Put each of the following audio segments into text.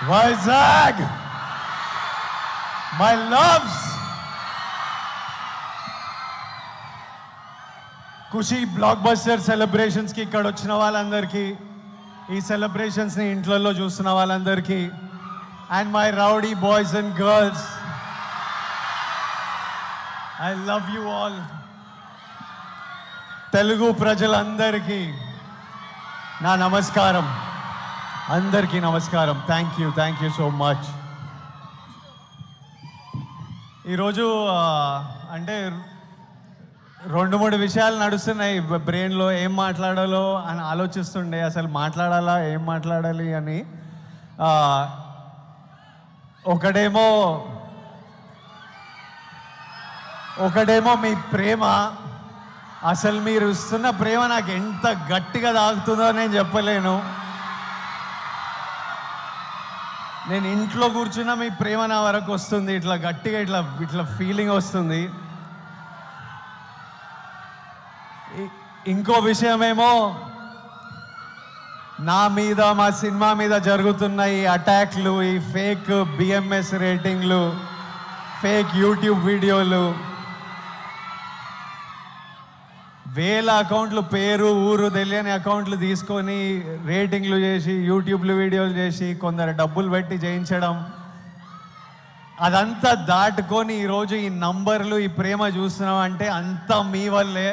Vizag! My loves! Kushi blockbuster సెలబ్రేషన్స్కి ఇక్కడ వచ్చిన వాళ్ళందరికీ ఈ సెలబ్రేషన్స్ని ఇంట్లలో చూస్తున్న వాళ్ళందరికీ and my rowdy boys and girls I love you all Telugu ప్రజలందరికీ నా నమస్కారం అందరికీ నమస్కారం thank you thank you so much ఈరోజు ఆ, అంటే రెండు మూడు విషయాలు నడుస్తున్నాయి బ్రెయిన్లో ఏం మాట్లాడాలో అని ఆలోచిస్తుండే అసలు మాట్లాడాలా ఏం మాట్లాడాలి అని ఆ, ఒకటేమో ఒకటేమో మీ ప్రేమ అసలు మీరు ఇస్తున్న ప్రేమ నాకు ఎంత గట్టిగా తాగుతుందో నేను చెప్పలేను నేను ఇంట్లో కూర్చున్న మీ ప్రేమ నా వరకు వస్తుంది ఇట్లా గట్టిగా ఇట్లా ఇట్లా ఫీలింగ్ వస్తుంది ఇ- ఇంకో విషయమేమో నా మీద మా సినిమా మీద జరుగుతున్న ఈ అటాక్లు ఈ ఫేక్ బిఎంఎస్ రేటింగ్లు ఫేక్ యూట్యూబ్ వీడియోలు వేల అకౌంట్లు పేరు ఊరు తెలియని అకౌంట్లు తీసుకొని రేటింగ్లు చేసి యూట్యూబ్లు వీడియోలు చేసి కొందరు డబ్బులు పెట్టి చేయించడం అదంతా దాటుకొని ఈరోజు ఈ నంబర్లు ఈ ప్రేమ చూస్తున్నాం అంటే అంతా మీ వల్లే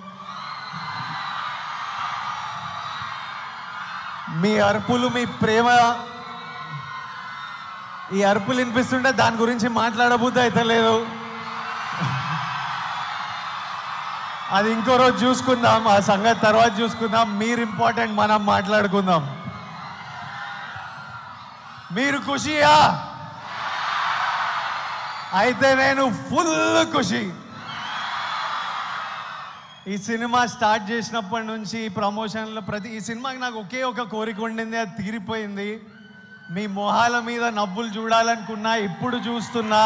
మీ అరుపులు మీ ప్రేమ ఈ అరుపులు వినిపిస్తుంటే దాని గురించి మాట్లాడబుద్ధి అయితే లేదు అది ఇంకో రోజు చూసుకుందాం ఆ సంగతి తర్వాత చూసుకుందాం మీరు ఇంపార్టెంట్ మనం మాట్లాడుకుందాం మీరు ఖుషియా అయితే నేను ఫుల్ ఖుషి ఈ సినిమా స్టార్ట్ చేసినప్పటి నుంచి ఈ ప్రమోషన్లో ప్రతి ఈ సినిమాకి నాకు ఒకే ఒక కోరిక ఉండింది అది తీరిపోయింది మీ మొహాల మీద నవ్వులు చూడాలనుకున్నా ఇప్పుడు చూస్తున్నా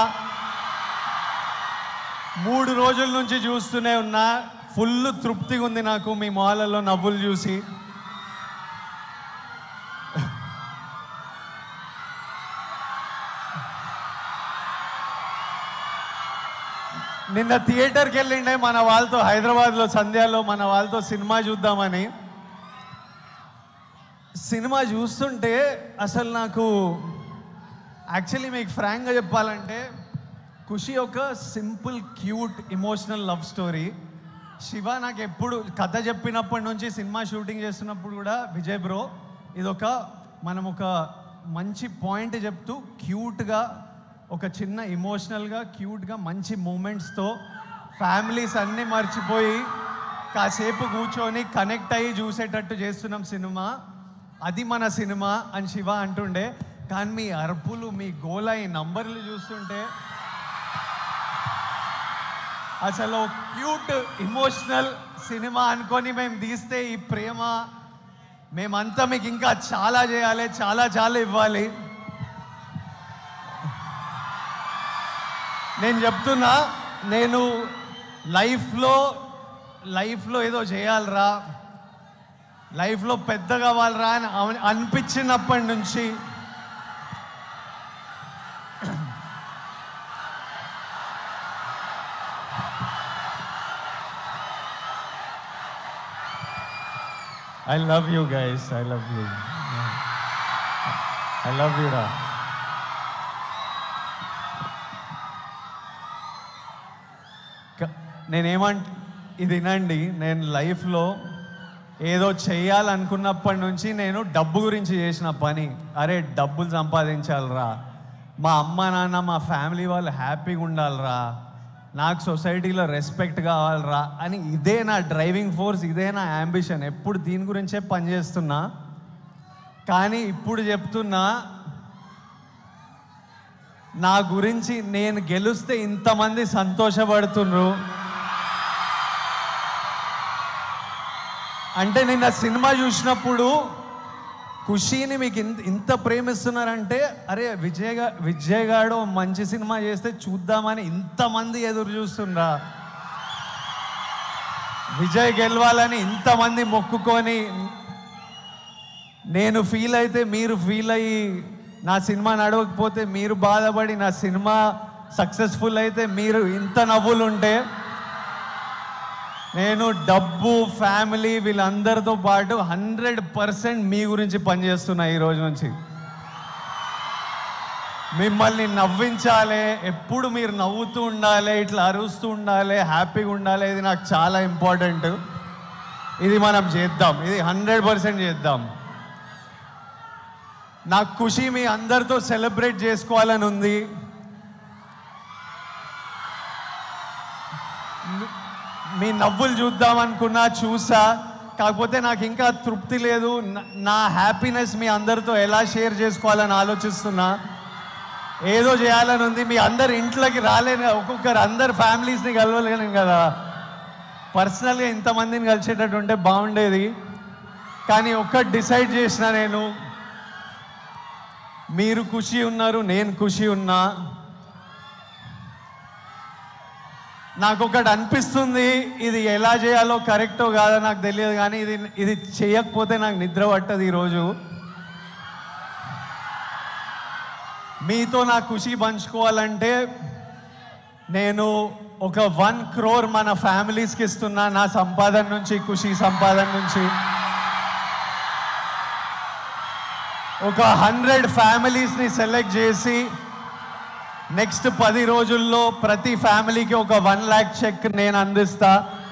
మూడు రోజుల నుంచి చూస్తూనే ఉన్నా ఫుల్ తృప్తిగా ఉంది నాకు మీ మొహాలలో నవ్వులు చూసి నిన్న థియేటర్కి వెళ్ళిండే మన వాళ్ళతో హైదరాబాద్లో సంధ్యాలో మన వాళ్ళతో సినిమా చూద్దామని సినిమా చూస్తుంటే అసలు నాకు యాక్చువల్లీ మీకు ఫ్రాంక్గా చెప్పాలంటే ఖుషి ఒక simple cute emotional love story Shiva నాకు ఎప్పుడు కథ చెప్పినప్పటి నుంచి సినిమా షూటింగ్ చేస్తున్నప్పుడు కూడా విజయ్ బ్రో ఇది ఒక మనం ఒక మంచి పాయింట్ చెప్తూ క్యూట్గా ఒక చిన్న ఇమోషనల్గా క్యూట్గా మంచి మూమెంట్స్తో ఫ్యామిలీస్ అన్నీ మర్చిపోయి కాసేపు కూర్చొని కనెక్ట్ అయ్యి చూసేటట్టు చేస్తున్నాం సినిమా అది మన సినిమా అని శివ అంటుండే కానీ మీ అరుపులు మీ గోల ఈ నంబర్లు చూస్తుంటే అసలు క్యూట్ ఇమోషనల్ సినిమా అనుకొని మేము తీస్తే ఈ ప్రేమ మేమంతా మీకు ఇంకా చాలా చేయాలి చాలా చాలా ఇవ్వాలి నేను చెప్తున్నా నేను లైఫ్లో లైఫ్లో ఏదో చేయాలిరా లైఫ్లో పెద్ద కావాలిరా అని అవ- అనిపించినప్పటి నుంచి I love you guys I love you I love you రా క- నేనేమంట ఇది వినండి నేను లైఫ్లో ఏదో చేయాలనుకున్నప్పటి నుంచి నేను డబ్బు గురించి చేసిన పని అరే డబ్బులు సంపాదించాలిరా మా అమ్మ నాన్న మా ఫ్యామిలీ వాళ్ళు హ్యాపీగా ఉండాలిరా నాకు సొసైటీలో రెస్పెక్ట్ కావాలిరా అని ఇదే నా డ్రైవింగ్ ఫోర్స్ ఇదే నా అంబిషన్ ఎప్పుడు దీని గురించే పనిచేస్తున్నా కానీ ఇప్పుడు చెప్తున్నా నా గురించి నేను గెలిస్తే ఇంతమంది సంతోషపడుతున్నారు అంటే నిన్న సినిమా చూసినప్పుడు ఖుషీని మీకు ఇంత ఇంత ప్రేమిస్తున్నారంటే అరే విజయ్ గా విజయ్ గాడు మంచి సినిమా చేస్తే చూద్దామని ఇంతమంది ఎదురు చూస్తుండ్రా విజయ్ గెలవాలని ఇంతమంది మొక్కుకొని నేను ఫీల్ అయితే మీరు ఫీల్ అయ్యి నా సినిమా నడవకపోతే మీరు బాధపడి నా సినిమా సక్సెస్ఫుల్ అయితే మీరు ఇంత నవ్వులు ఉంటే నేను డబ్బు ఫ్యామిలీ వీళ్ళందరితో పాటు హండ్రెడ్ పర్సెంట్ మీ గురించి పనిచేస్తున్నా ఈ రోజు నుంచి మిమ్మల్ని నవ్వించాలి ఎప్పుడు మీరు నవ్వుతూ ఉండాలి ఇట్లా అరుస్తూ ఉండాలి హ్యాపీగా ఉండాలి ఇది నాకు చాలా ఇంపార్టెంట్ ఇది మనం చేద్దాం ఇది హండ్రెడ్ పర్సెంట్ చేద్దాం నాకు ఖుషి మీ అందరితో సెలబ్రేట్ చేసుకోవాలని ఉంది మీ నవ్వులు చూద్దాం అనుకున్నా చూసా కాకపోతే నాకు ఇంకా తృప్తి లేదు నా- నా హ్యాపీనెస్ మీ అందరితో ఎలా షేర్ చేసుకోవాలని ఆలోచిస్తున్నా ఏదో చేయాలని ఉంది మీ అందరు ఇంట్లోకి రాలేను ఒక్కొక్కరు అందరు ఫ్యామిలీస్ని కలవలేను కదా పర్సనల్గా ఇంతమందిని కలిసేటట్టు ఉంటే బాగుండేది కానీ ఒక్కటి డిసైడ్ చేసిన నేను మీరు ఖుషి ఉన్నారు నేను ఖుషి ఉన్నా నాకు ఒకటి అనిపిస్తుంది ఇది ఎలా చేయాలో కరెక్టో కాదో నాకు తెలియదు కానీ ఇది ఇది చేయకపోతే నాకు నిద్ర పట్టదు ఈరోజు మీతో నా ఖుషి పంచుకోవాలంటే నేను ఒక వన్ క్రోర్ మన ఫ్యామిలీస్కి ఇస్తున్నా నా సంపాదన నుంచి ఖుషి సంపాదన నుంచి ఒక హండ్రెడ్ ఫ్యామిలీస్ని సెలెక్ట్ చేసి నెక్స్ట్ పది రోజుల్లో ప్రతి ఫ్యామిలీకి ఒక వన్ ల్యాక్ చెక్ నేను అందిస్తా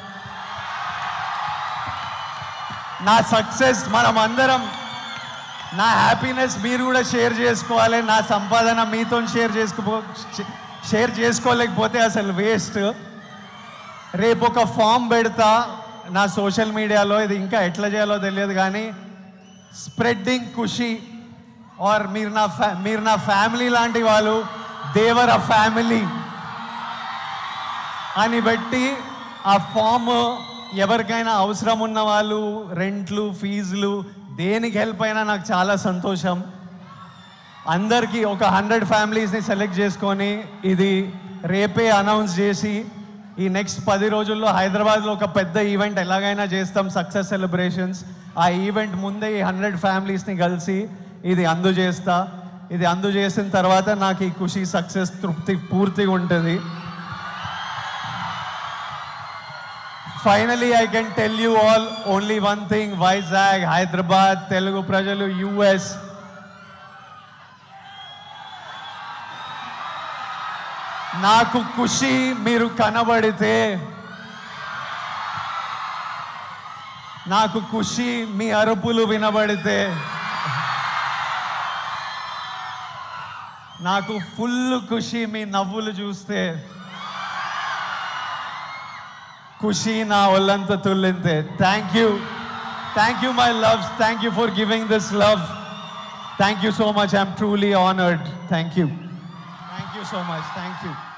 నా సక్సెస్ మనం అందరం నా హ్యాపీనెస్ మీరు కూడా షేర్ చేసుకోవాలి నా సంపాదన మీతో షేర్ చేసుకో షేర్ చేసుకోలేకపోతే అసలు వేస్ట్ రేపు ఒక ఫామ్ పెడతా నా సోషల్ మీడియాలో ఇది ఇంకా ఎట్లా చేయాలో తెలియదు కానీ స్ప్రెడ్డింగ్ ఖుషి ఆర్ మీరు నా ఫ్యా మీరు నా ఫ్యామిలీ లాంటి వాళ్ళు దేవర్ అ ఫ్యామిలీ అని బట్టి ఆ ఫామ్ ఎవరికైనా అవసరం ఉన్న వాళ్ళు రెంట్లు ఫీజులు దేనికి హెల్ప్ అయినా నాకు చాలా సంతోషం అందరికీ ఒక హండ్రెడ్ ఫ్యామిలీస్ని సెలెక్ట్ చేసుకొని ఇది రేపే అనౌన్స్ చేసి ఈ నెక్స్ట్ పది రోజుల్లో హైదరాబాద్లో ఒక పెద్ద ఈవెంట్ ఎలాగైనా చేస్తాం సక్సెస్ సెలబ్రేషన్స్ ఆ ఈవెంట్ ముందే ఈ హండ్రెడ్ ఫ్యామిలీస్ని కలిసి ఇది అందజేస్తా ఇది అందజేసిన తర్వాత నాకు ఈ ఖుషి సక్సెస్ తృప్తి పూర్తిగా ఉంటుంది finally I can tell you all only one thing Vizag Hyderabad Telugu ప్రజలు యుఎస్ నాకు ఖుషి మీరు కనబడితే నాకు ఖుషి మీ అరుపులు వినబడితే నాకు ఫుల్ ఖుషి మీ నవ్వులు చూస్తే ఖుషి నా ఒళ్ళంతా తుల్లింతే thank you thank you my loves thank you for giving this love thank you so much I'm truly honoured thank you thank you so much thank you